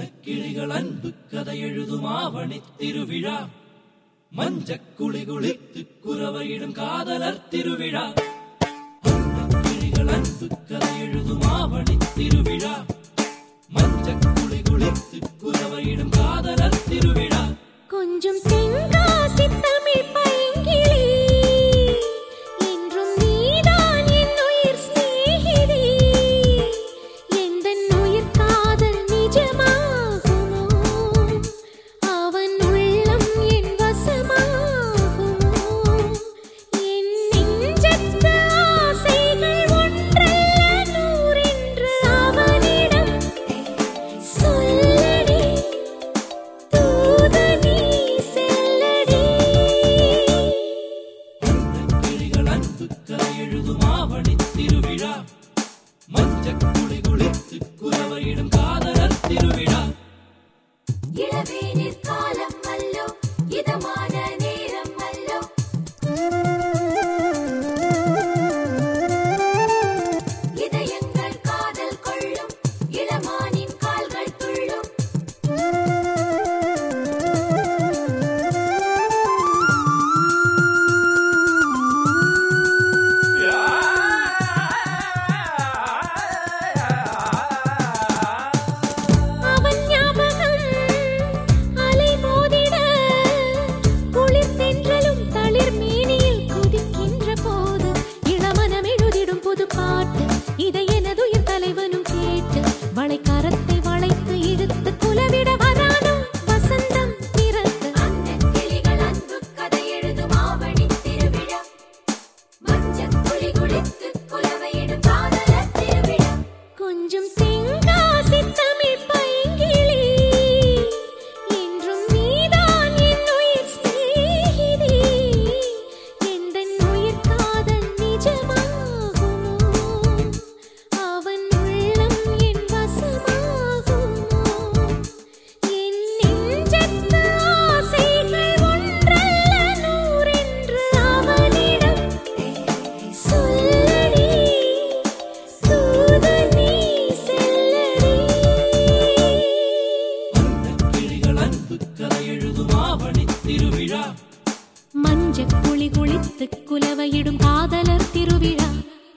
கிளிகள் அன்பு கதை எழுதும் ஆவணி திருவிழா மஞ்சக் குளி குளித்து குறவையிடும் காதலர் திருவிழா கிளிகள் அன்பு கதை எழுதும் ஆவணி திருவிழா மஞ்சக் குளி குளித்து குறவையிடும் காதலர் திருவிழா கொஞ்சம் தென்காசி தமிழ் பைங்கிளி என்றும் நீதான் என் உயிர் சிநேகிதி எந்தன் உயிர் காதல் நிஜமாகுமோ அவன் உள்ளம் என் வசமாகுமோ என் நெஞ்சத்து ஆசைகள் ஒன்றல்ல நூறென்று அவனிடம் சொல்லடி தூதனி செல்லடி கிளிகள் அன்பு கதை எழுதும் ஆவணி திருவிழா மஞ்சக் குளி குளித்து குறவையிடும் காதலர் திருவிழா இளவேனிற் காலம் அல்லோ இதமான நேரம் அல்லோ இதயங்கள் காதல் கொள்ளும் இளமானின் கால்கள் துள்ளும் அவன் ஞாபகம் அலை மோதிட குளிர் தென்றலும் தளிர் மேனியில் குதிக்கின்ற போது இளமனம் எழுதிடும் புது பாட்டு இதை எனதுயிர் தலைவனும் கேட்டு வளைக்கரத்தை வளைத்து இழுத்து குலவிட வரானோ வசந்தம் பிறந்து கிளிகள் அன்பு கதை எழுதும் ஆவணி திருவிழா மஞ்சள் குளி குளித்து குலவையிடும் காதலர் திருவிழா கொஞ்சம் தென்காசி தமிழ் பைங்கிளி என்றும் நீதான் என் உயிர் சிநேகிதி எந்தன் உயிர் காதல் நிஜமாகுமோ அவன் உள்ளம் என் வசமாகுமோ என் நெஞ்சத்து ஆசைகள் ஒன்றல்ல நூறென்று அவனிடம் சொல்லடி தூதனி செல்லடி கிளிகள் அன்பு கதை எழுதும் ஆவணி திருவிழா மஞ்சள் குளி குளித்து குலவையிடும் காதலர் திருவிழா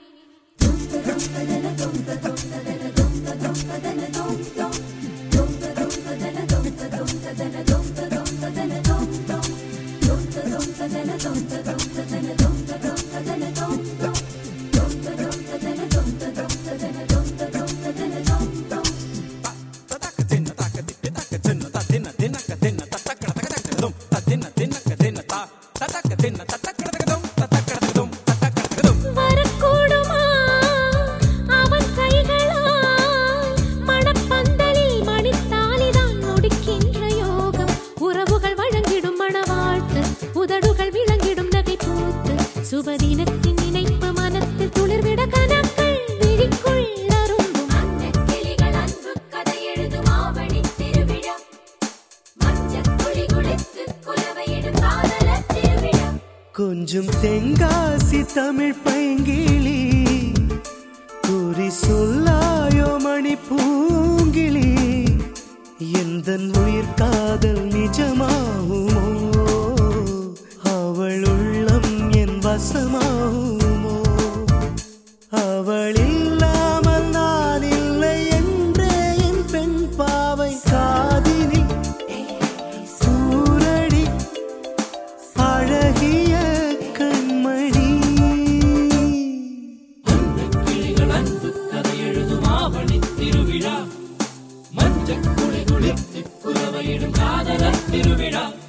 வரக்கூடுமா அவன் கைகளால் மணப்பந்தலில் மணித்தாலிதான் முடிக்கின்ற யோகம் உறவுகள் வழங்கிடும் மணவாழ்த்து உதடுகள் விளங்கிடும் நகை பூத்து சுபதினத்தின் நினைப்பு மனத்தில் துளிர்விட கனக்கள் விழிக்குள் அரும்பும் கிளிகள் அன்பு கதை எழுதும் ஆவணி திருவிழா மஞ்சள் குளி குளித்து குலவையிடும் காதலர் திருவிழா கொஞ்சம் தென்காசி தமிழ் பைங்கிளி குறி சொல்லாயோ மணி பூங்கிளி எந்த உயிர் காதல் நிஜமாகுமோ அவள் உள்ளம் என் வசமாகுமோ அவள் இல்லாமல் நான் இல்லை என்றே என் பெண் பாவை காதினி சூரடி அழகிய கண்மணி கிளிகள் அன்பு கதை எழுதும் ஆவணி திருவிழா மஞ்சள் குளி குளித்து குறவையிடும் காதலர் திருவிழா